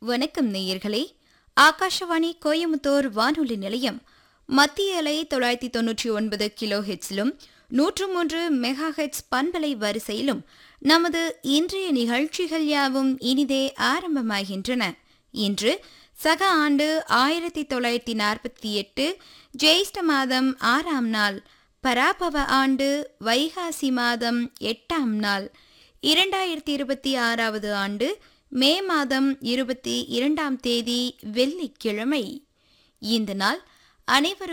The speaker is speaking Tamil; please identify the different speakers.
Speaker 1: வணக்கம் நேயர்களே ஆகாஷவாணி கோயமுத்தூர் வானொலி நிலையம் மத்திய அலை தொள்ளாயிரத்தி தொன்னூற்றி ஒன்பது கிலோ ஹெட்ஸிலும் நூற்று மூன்று மெகா ஹெட்ஸ் பண்பலை வரிசையிலும் நமது இன்றைய நிகழ்ச்சிகள் யாவும் இனிதே ஆரம்பமாகின்றன இன்று சக ஆண்டு ஆயிரத்தி தொள்ளாயிரத்தி நாற்பத்தி எட்டு ஜெயிஷ்ட மாதம் ஆறாம் நாள் பராபவ ஆண்டு வைகாசி மாதம் எட்டாம் நாள் இரண்டாயிரத்தி இருபத்தி ஆறாவது ஆண்டு மே மாதம் இருபத்தி இரண்டாம் தேதி வெள்ளிக்கிழமை இந்த நாள் அனைவரும்